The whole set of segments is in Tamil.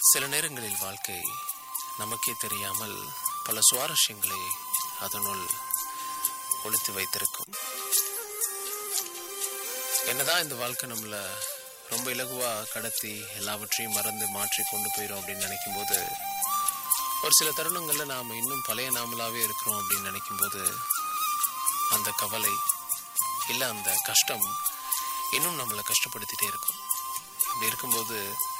சில நேரங்களில் வாழ்க்கை நமக்கே தெரியாமல் பல சுவாரஸ்யங்களை அதனுள் ஒளித்து வைத்திருக்கும் என்னதான் இந்த வாழ்க்கை நம்மள ரொம்ப இலகுவா கடத்தி எல்லாவற்றையும் மறந்து மாற்றி கொண்டு போயிடும் அப்படின்னு நினைக்கும்போது ஒரு சில தருணங்கள்ல நாம இன்னும் பழைய நாமளாவே இருக்கிறோம் அப்படின்னு நினைக்கும்போது அந்த கவலை இல்லை அந்த கஷ்டம் இன்னும் நம்மளை கஷ்டப்படுத்திட்டே இருக்கும் இப்படி இருக்கும்போது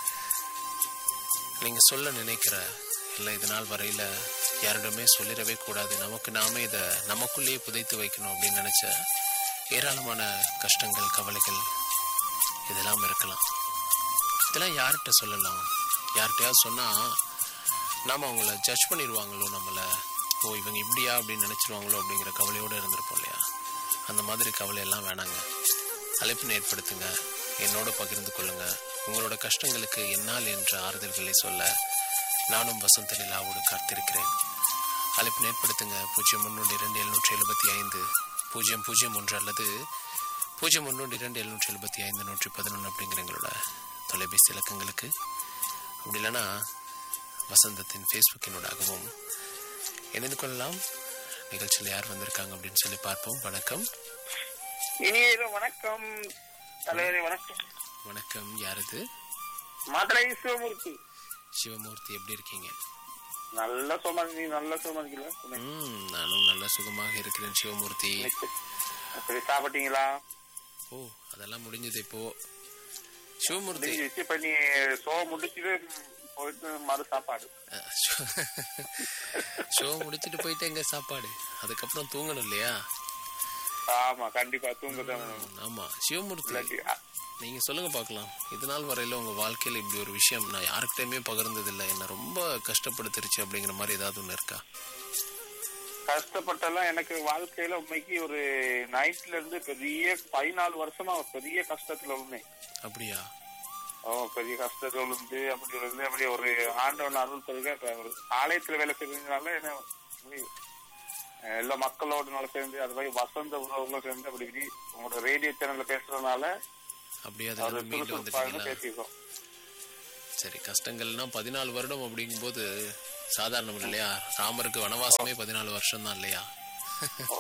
நீங்கள் சொல்ல நினைக்கிற இல்லை இது நாள் வரையில் யாரிடமே சொல்லிடவே கூடாது நமக்கு நாமே இதை நமக்குள்ளேயே புதைத்து வைக்கணும் அப்படின்னு நினச்ச ஏராளமான கஷ்டங்கள் கவலைகள் இதெல்லாம் இருக்கலாம் இதெல்லாம் யார்கிட்ட சொல்லலாம் யார்கிட்டயாவது சொன்னால் நாம் அவங்கள ஜட்ஜ் பண்ணிடுவாங்களோ நம்மளை ஓ இவங்க இப்படியா அப்படின்னு நினச்சிருவாங்களோ அப்படிங்கிற கவலையோடு இருந்திருப்போம் இல்லையா அந்த மாதிரி கவலையெல்லாம் வேணாங்க அழைப்பினை ஏற்படுத்துங்க என்னோட பகிர்ந்து கொள்ளுங்க உங்களோட கஷ்டங்களுக்கு என்னால் என்ற ஆறுதல்களை சொல்ல நானும் வசந்த நிலாவோடு காத்திருக்கிறேன் அழைப்பினை ஏற்படுத்துங்க பூஜ்ஜியம் முன்னூற்றி இரண்டு எழுநூற்றி எழுபத்தி ஐந்து பூஜ்ஜியம் பூஜ்ஜியம் ஒன்று அல்லது பூஜ்ஜியம் முன்னூற்றி இரண்டு எழுநூற்றி எழுபத்தி ஐந்து நூற்றி பதினொன்று அப்படிங்கிற எங்களோட தொலைபேசி இலக்கங்களுக்கு அப்படி இல்லைன்னா வசந்தத்தின் ஃபேஸ்புக்கினூடாகவும் இணைந்து கொள்ளலாம் நிகழ்ச்சியில் யார் வந்திருக்காங்க அப்படின்னு சொல்லி பார்ப்போம் வணக்கம் இனிய இரவு வணக்கம் தலைவரே வணக்கம் வணக்கம் யார் இது மதுரை சிவமூர்த்தி சிவமூர்த்தி எப்படி இருக்கீங்க நல்ல சோமாரி நல்ல சோமாரிக்கல ம் நானும் நல்ல சுகமாக இருக்கிறேன் சிவமூர்த்தி சரி சாப்பிட்டீங்களா ஓ அதெல்லாம் முடிஞ்சது இப்போ சிவமூர்த்தி இப்ப பண்ணி சோ முடிச்சுட்டு போயிட்டு மறு சாப்பாடு அஹ், ஷோ- ஷோ முடிச்சிட்டு போயிட்டு எங்க சாப்பாடு அதுக்கப்புறம் தூங்கணும் இல்லையா ஆமா கண்டிப்பா தூங்கதான் வேணும். ம், ஆமா சிவமூர்த்தி இல்லாட்டி, அ- நீங்க சொல்லுங்க பார்க்கலாம் இது நாள் வரையில உங்க வாழ்க்கையில இப்படி ஒரு விஷயம் நான் யாருக்கிட்டயுமே பகிர்ந்தது இல்லை என்ன ரொம்ப கஷ்டப்படுத்திருச்சு அப்படிங்கிற மாதிரி ஏதாவது ஒண்ணு இருக்கா கஷ்டப்பட்டெல்லாம் எனக்கு வாழ்க்கையில உண்மைக்கு ஒரு நைட்ல இருந்து பெரிய பதினாலு வருஷமா ஒரு பெரிய கஷ்டத்துல உண்மை அப்படியா ஓ பெரிய கஷ்டத்துல இருந்து அப்படி இருந்து அப்படி ஒரு ஆண்டவன் அருள் பெருக ஒரு ஆலயத்துல வேலை செஞ்சதுனால என்ன அப்படி, அஹ், எல்லா மக்களோட நல்லா சேர்ந்து அது மாதிரி வசந்த உறவுகளும் சேர்ந்து அப்படி இப்படி உங்களோட ரேடியோ சேனல்ல பேசுறதுனால அப்படியே அது அதுல மீண்டு சுறுசுறுப்பாக வந்துட்டீங்களா பேசியிருக்கோம் சரி கஷ்டங்கள்னா பதினாலு வருடம் அப்படிங்கும்போது சாதாரணம் இல்லையா ராமருக்கு வனவாசமே பதினாலு வருஷம் தான் இல்லையா ஓ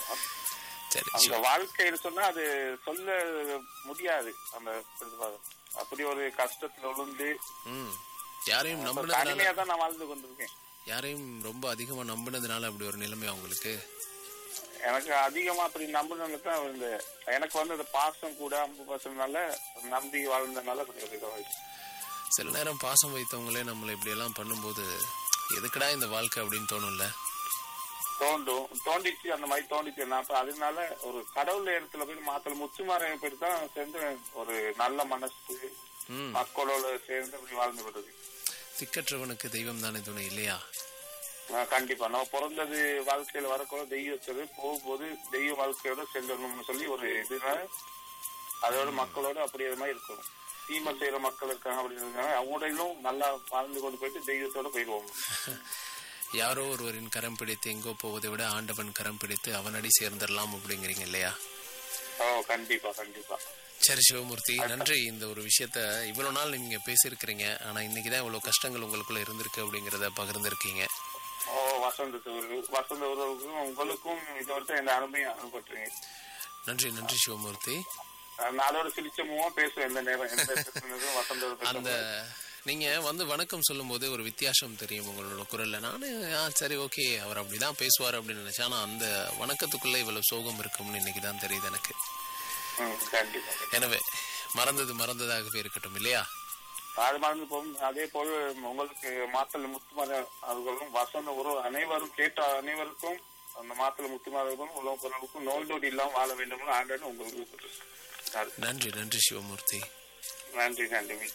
சரி அந்த வாழ்க்கைன்னு சொன்னா அது சொல்ல முடியாது அந்த அப்படி ஒரு கஷ்டத்துல விழுந்து ம் யாரையும் நம்பினதுனால தனிமையா தான் நான் வாழ்ந்து கொண்டிருக்கேன் யாரையும் ரொம்ப அதிகமா நம்பினதுனால அப்படி ஒரு நிலைமை அவங்களுக்கு எனக்கு அதிகமா அப்படி நம்பினது தான் இந்த எனக்கு வந்து அந்த பாசம் கூட அம்பு பாசம்னால நம்பி வாழ்ந்தனால அப்படி ஒரு இதாயிடுச்சு. சில நேரம் பாசம் வைத்தவங்களே நம்மளை இப்படி எல்லாம் பண்ணும்போது எதுக்குடா இந்த வாழ்க்கை அப்படின்னு தோணும்ல தோண்டும் தோண்டிச்சு அந்த மாதிரி தோண்டிச்சு நான் அப்ப அதனால ஒரு கடவுள் இடத்துல போய் மாத்தல முத்துமாரை போயிட்டு தான் சேர்ந்து ஒரு நல்ல மனசு ம் மக்களோட சேர்ந்து அப்படி வாழ்ந்து விடுறது திக்கற்றவனுக்கு தெய்வம் தானே துணை இல்லையா ஆஹ் கண்டிப்பா நம்ம பிறந்தது வாழ்க்கையில வரக்கூட தெய்வத்தது போகும்போது தெய்வ வாழ்க்கையோட செல்லணும்னு சொல்லி ஒரு இதுனால அதோட மக்களோட அப்படியே மாதிரி இருக்கும் தீமை செய்யற மக்கள் இருக்காங்க அப்படின்னு அவங்களோடையும் நல்லா வாழ்ந்து கொண்டு போயிட்டு தெய்வத்தோட போயிடுவோம் யாரோ ஒருவரின் கரம் பிடித்து எங்கோ போவதை விட ஆண்டவன் கரம் பிடித்து அவனடி சேர்ந்துடலாம் அப்படிங்கிறீங்க இல்லையா ஓ கண்டிப்பா கண்டிப்பா சரி சிவமூர்த்தி நன்றி இந்த ஒரு விஷயத்த இவ்வளவு நாள் நீங்க பேசியிருக்கிறீங்க ஆனா இன்னைக்கு தான் இவ்வளவு கஷ்டங்கள் உங்களுக்குள்ள இருந்திருக்கு அப்படிங்கறத பகிர்ந்திருக்கீங்க ஓ வசந்தத்து உறவு வசந்த உறவுக்கும் உங்களுக்கும் இதோட இந்த அனுபவம் அனுபவத்துறீங்க நன்றி நன்றி சிவமூர்த்தி நான் அதோட சிரிச்சமுமா பேசுவேன் எந்த நேரம் எந்த பிரச்சனைக்கும் வசந்த உறவு அந்த நீங்க வந்து வணக்கம் சொல்லும்போது ஒரு வித்தியாசம் தெரியும் உங்களோட குரல்ல நானு ஆ சரி ஓகே அவர் அப்படிதான் பேசுவார் அப்படின்னு நினைச்சேன் ஆனா அந்த வணக்கத்துக்குள்ள இவ்வளவு சோகம் இருக்கும்னு இன்னைக்கு தான் தெரியுது எனக்கு ம், கண்டிப்பா எனவே மறந்தது மறந்ததாகவே இருக்கட்டும் இல்லையா அது மறந்து போகும் அதே போல் உங்களுக்கு மாத்தல் முத்துமார அவர்களும் வசந்த உறவு அனைவரும் கேட்ட அனைவருக்கும் அந்த மாத்தல் முத்துமாரர்களும் உலக பொருளுக்கும் நோய் நொடி இல்லாம வாழ வேண்டும் ஆண்டன்னு உங்களுக்கு அது. நன்றி நன்றி சிவமூர்த்தி நன்றி நன்றி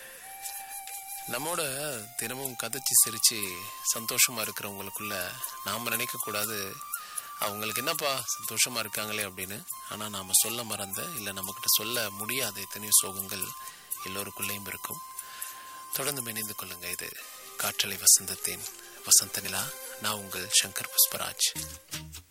நம்மோட தினமும் கதைச்சு சிரிச்சு சந்தோஷமா இருக்கிறவங்களுக்குள்ள நாம நினைக்க கூடாது அவங்களுக்கு என்னப்பா சந்தோஷமா இருக்காங்களே அப்படின்னு ஆனா நாம சொல்ல மறந்த இல்ல நம்மகிட்ட சொல்ல முடியாத எத்தனையோ சோகங்கள் எல்லோருக்குள்ளேயும் இருக்கும் தொடர்ந்து இணைந்து கொள்ளுங்க இது காற்றலை வசந்தத்தின் வசந்த நிலா நான் உங்கள் சங்கர் புஷ்பராஜ்